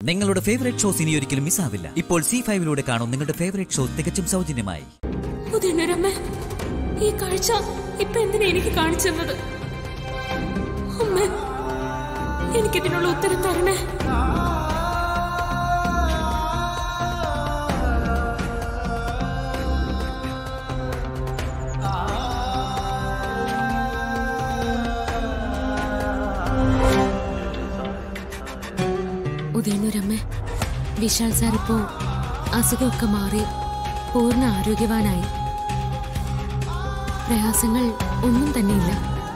നിങ്ങളുടെ favourite shows ഇനി ഒരിക്കലും മിസ്സാവില്ല ഇപ്പോൾ സി ഫൈവിലൂടെ കാണും നിങ്ങളുടെ ഫേവറേറ്റ് ഷോ തികച്ചും സൗജന്യമായി ഉദയനരമ്മ ഈ കാഴ്ച ഇപ്പൊ എന്തിനാ എനിക്ക് കാണിച്ചു തന്നത് അമ്മ എനിക്കിതിനുള്ള ഉത്തരം തരണേ ഉദയനൂരമ്മ വിശാൽ സാർ ഇപ്പോ അസുഖമൊക്കെ മാറി പൂർണ്ണ ആരോഗ്യവാനായി പ്രയാസങ്ങൾ ഒന്നും തന്നെയില്ല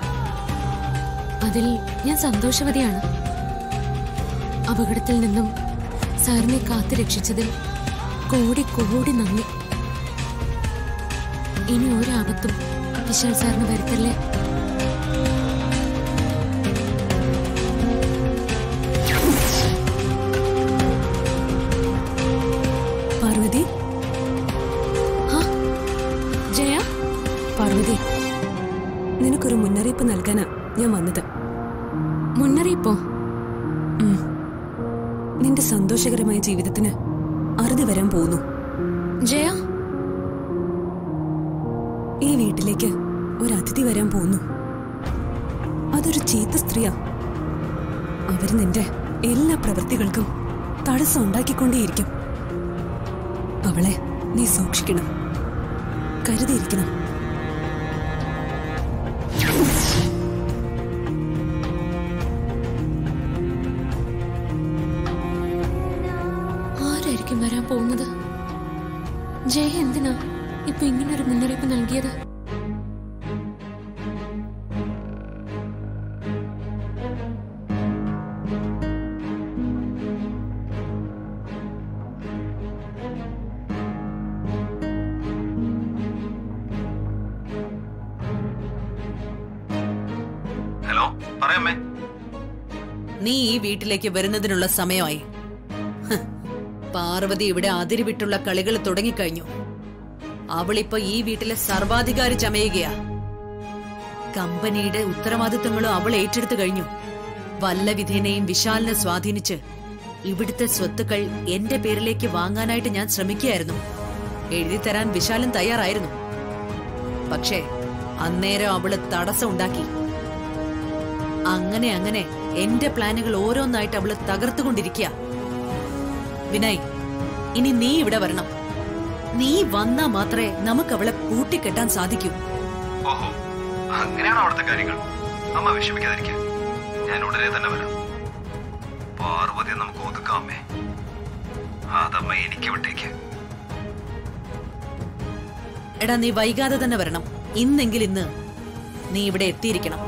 അതിൽ ഞാൻ സന്തോഷവതിയാണ് അപകടത്തിൽ നിന്നും സാറിനെ കാത്തു രക്ഷിച്ചതിൽ കോടി കോടി നന്ദി ഇനി ഒരാപത്തും വിശാൽ സാറിന് വരുത്തല്ലേ പാർവതി ആ, ജയ പാർവതി നിനക്കൊരു മുന്നറിയിപ്പ് നൽകാനാ ഞാൻ വന്നത് മുന്നറിയിപ്പോ നിന്റെ സന്തോഷകരമായ ജീവിതത്തിന് അറുതി വരാൻ പോകുന്നു ജയ ഈ വീട്ടിലേക്ക് ഒരു അതിഥി വരാൻ പോകുന്നു അതൊരു ചീത്ത സ്ത്രീയാ അവര് നിന്റെ എല്ലാ പ്രവൃത്തികൾക്കും തടസ്സം ഉണ്ടാക്കിക്കൊണ്ടേയിരിക്കും അവളെ നീ സൂക്ഷിക്കണം കരുതിയിരിക്കണം ആരായിരിക്കും വരാൻ പോകുന്നത് ജയ എന്തിനാ ഇപ്പൊ ഇങ്ങനൊരു മുന്നറിയിപ്പ് നൽകിയത് ഹലോ പറയാമേ നീ ഈ വീട്ടിലേക്ക് വരുന്നതിനുള്ള സമയമായി ഹ്, പാർവതി ഇവിടെ അതിരുവിട്ടുള്ള കളികൾ തുടങ്ങിക്കഴിഞ്ഞു അവളിപ്പോ ഈ വീട്ടിലെ സർവാധികാരി ചമയുകയാ കമ്പനിയുടെ ഉത്തരവാദിത്തങ്ങളും അവൾ ഏറ്റെടുത്തു കഴിഞ്ഞു വല്ല വിധേനയും വിശാലിനെ സ്വാധീനിച്ച് ഇവിടുത്തെ സ്വത്തുക്കൾ എന്റെ പേരിലേക്ക് വാങ്ങാനായിട്ട് ഞാൻ ശ്രമിക്കുകയായിരുന്നു എഴുതി തരാൻ വിശാലും തയ്യാറായിരുന്നു പക്ഷേ അന്നേരം അവള് തടസ്സം ഉണ്ടാക്കി അങ്ങനെ അങ്ങനെ എന്റെ പ്ലാനുകൾ ഓരോന്നായിട്ട് അവള് തകർത്തുകൊണ്ടിരിക്കുക വിനയ് ഇനി നീ ഇവിടെ വരണം നീ വന്നാ മാത്രമേ നമുക്ക് അവളെ പൂട്ടിക്കെട്ടാൻ സാധിക്കൂ ഓഹോ അങ്ങനെയാണോ അവിടുത്തെ കാര്യങ്ങൾ അമ്മ വിഷമിക്കാതിരിക്കുക ഞാൻ ഉടനെ തന്നെ വരാം പാർവതിയെ നമുക്ക് ഒതുക്കാമേ അതമ്മ എനിക്ക് വിട്ടേക്ക് എടാ നീ വൈകാതെ തന്നെ വരണം ഇന്നെങ്കിൽ ഇന്ന് നീ ഇവിടെ എത്തിയിരിക്കണം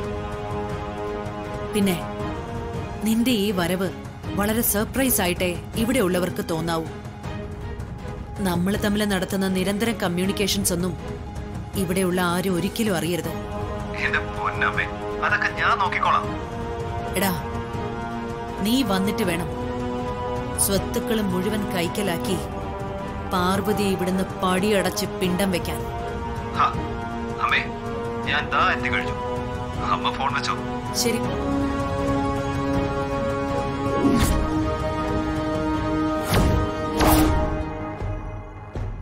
പിന്നെ നിന്റെ ഈ വരവ് വളരെ സർപ്രൈസ് ആയിട്ടേ ഇവിടെ ഉള്ളവർക്ക് തോന്നാവൂ നമ്മൾ തമ്മിൽ നടത്തുന്ന നിരന്തരം കമ്മ്യൂണിക്കേഷൻസ് ഒന്നും ഇവിടെയുള്ള ആരും ഒരിക്കലും അറിയരുത് എന്റെ പൊന്നമ്മേ അതൊക്കെ ഞാൻ നോക്കിക്കോളാം എടാ നീ വന്നിട്ട് വേണം സ്വത്തുക്കളും മുഴുവൻ കൈക്കലാക്കി പാർവതി ഇവിടുന്ന് പടിയടച്ച് പിണ്ടം വെക്കാൻ ഹാ, അമ്മേ ഞാൻ ദാ എത്തിക്കഴിഞ്ഞു അമ്മ ഫോൺ വെച്ചോ ശരി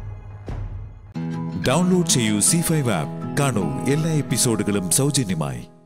ഡൗൺലോഡ് ചെയ്യൂ സി ഫൈവ് ആപ്പ് കാണൂ എല്ലാ എപ്പിസോഡുകളും സൗജന്യമായി